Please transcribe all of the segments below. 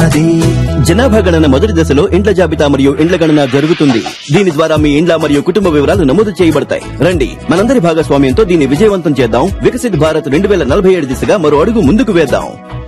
అది జనాభా గణన మొదటి దశలో ఇండ్ల జాబితా మరియు ఇండ్ల గణన జరుగుతుంది దీని ద్వారా మీ ఇండ్ల మరియు కుటుంబ వివరాలు నమోదు చేయబడతాయి రండి మనందరి భాగస్వామ్యంతో దీన్ని విజయవంతం చేద్దాం వికసిత్ భారత్ రెండు వేల నలభై ఏడు దిశగా మరో అడుగు ముందుకు వేద్దాం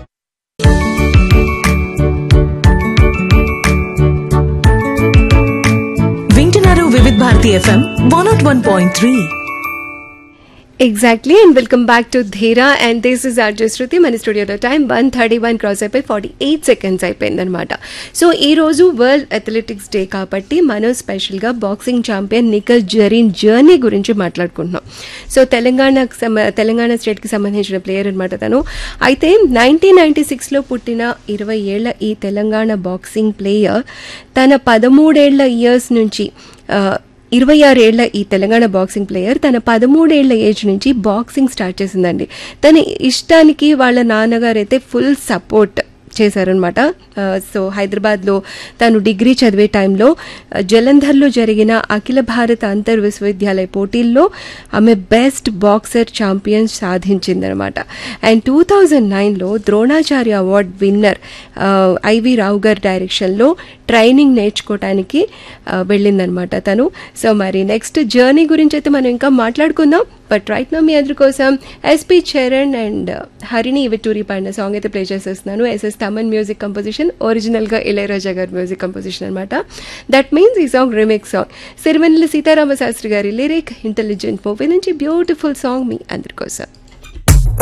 వింటున్నారు Vividh Bharati FM one nought one point three exactly and welcome back to Dheera and this is RJ Shruti మన స్టూడియోలో time one thirty one cross అయిపోయి ఫార్టీ ఎయిట్ సెకండ్స్ అయిపోయిందనమాట సో ఈ రోజు వరల్డ్ అథ్లెటిక్స్ డే కాబట్టి మనం స్పెషల్గా boxing champion Nikhat Zareen journey గురించి మాట్లాడుకుంటున్నాం సో తెలంగాణకు సమ తెలంగాణ స్టేట్కి సంబంధించిన ప్లేయర్ అనమాట తను అయితే నైన్టీన్ నైన్టీ సిక్స్లో పుట్టిన ఇరవై ఏళ్ల ఈ తెలంగాణ బాక్సింగ్ ప్లేయర్ తన పదమూడేళ్ల ఇయర్స్ నుంచి ఆ, ఇరవై ఆరేళ్ల ఈ తెలంగాణ బాక్సింగ్ ప్లేయర్ తన పదమూడేళ్ల ఏజ్ నుంచి బాక్సింగ్ స్టార్ట్ చేసిందండి తన ఇష్టానికి వాళ్ళ నాన్నగారు అయితే ఫుల్ సపోర్ట్ చేశారనమాట సో హైదరాబాద్లో తను డిగ్రీ చదివే టైంలో ఆ, జలంధర్లో జరిగిన అఖిల భారత అంతర్ విశ్వవిద్యాలయ పోటీల్లో ఆమె బెస్ట్ బాక్సర్ ఛాంపియన్ సాధించిందనమాట అండ్ టూ థౌజండ్ నైన్లో Dronacharya award winner I V Rao గారి డైరెక్షన్లో ట్రైనింగ్ నేర్చుకోవటానికి ఆ, వెళ్ళిందనమాట తను సో మరి నెక్స్ట్ జర్నీ గురించి అయితే మనం ఇంకా మాట్లాడుకుందాం బట్ రైట్ నా మీ అందరి కోసం ఎస్పి చరణ్ అండ్ హరిణి విటూరి పాడిన సాంగ్ అయితే ప్లే చేసేస్తున్నాను ఎస్ఎస్ తమన్ మ్యూజిక్ కంపోజిషన్ ఒరిజినల్గా ఇళయరాజా గారి మ్యూజిక్ కంపోజిషన్ అనమాట దట్ మీన్స్ ఈ song remix song Sirivennela Seetharama Sastry గారి లిరిక్ ఇంటెలిజెంట్ మూవీ నుంచి బ్యూటిఫుల్ సాంగ్ మీ అందరి కోసం